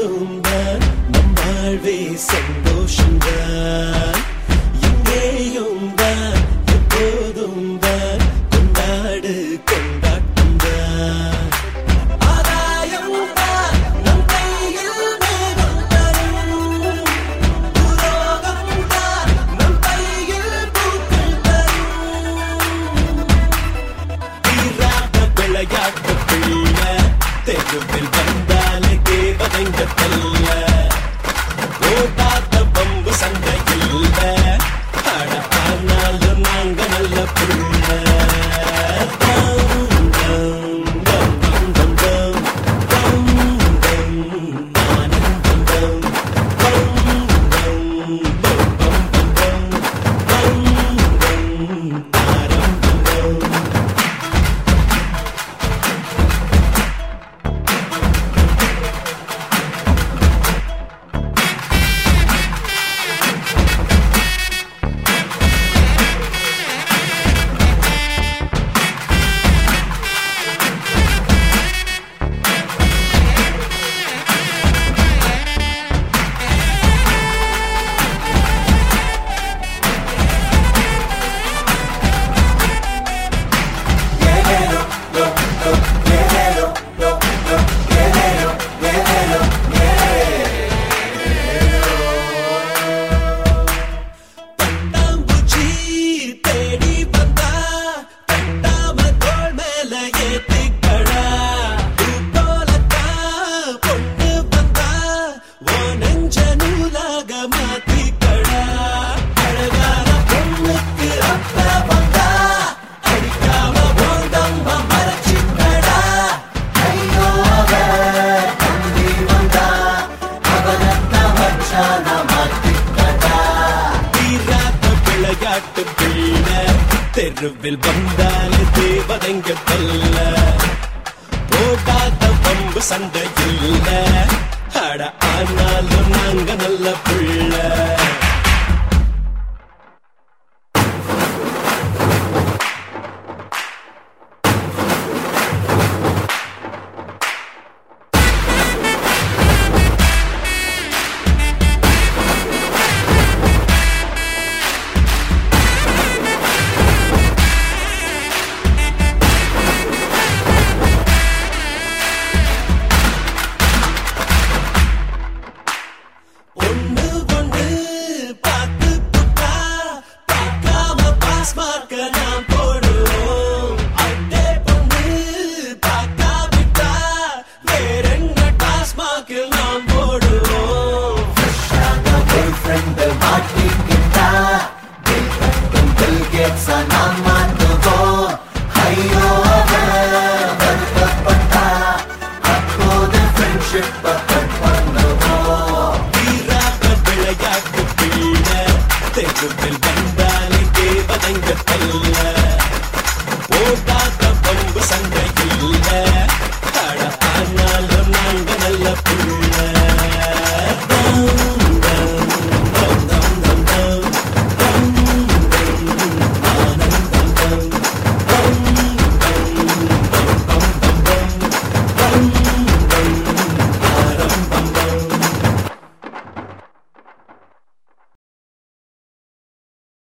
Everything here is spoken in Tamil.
எப்போதும் தான் நம் வாழ்வே சந்தோஷம்தான் இங்கேயும் தான் எப்போதும் தான் கொண்டாடு கொண்டாட்டம் தான் ஆதாயம் தான் நம் கையில் மேகம் தரும் புரோகம் தான் நம் கையில் பூக்கள் தரும் தீராத விளையாட்டு பிள்ளை தெருவில் வந்தாலே தேவதைங்க தல்ல ஓடாத பம்பு சண்டை இல்ல அட ஆனாலும் நாங்க நல்ல பிள்ள டம், டம், டம், டம், டம், டம், டம், ஆனந்தம் டம், டம், டம், பம், பம், பம், பம், டம், டம், ஆரம்பம் டம். பட்டாம்பூச்சி தேடி வந்தா தட்டாம தோள் மேல ஏத்திக்கடா பூ போலத்தான் பொண்ணு வந்தா ஓ நெஞ்ச நூலாக மாத்திக்கடா அழகான பொண்ணுக்கு அப்ப வந்தா அடிக்காம போதம்ப மறைச்சிக்கடா ஐயோ அவ தம்பி வந்தா அவனத்தான் வச்சான மாத்திக்கடா தீராத விளையாட்டு பிள்ளை தெருவில் வந்தாலே தேவதைங்க தல்ல போடாத பம்பு சண்டை இல்ல அட ஆனாலும் நாங்க நல்ல பிள்ளை ஒண்ணு ஒண்ணு பார்த்து புட்டா பார்க்காம பாஸ் மார்க்க நாம் போடுவோம் அட்டே பொண்ணு பார்க்காவிட்டா வேற என்ன டாஸ் மார்க்கில் நாம் போடுவோம் ஃப்ரெண்ட் மாட்டிக்கிட்டு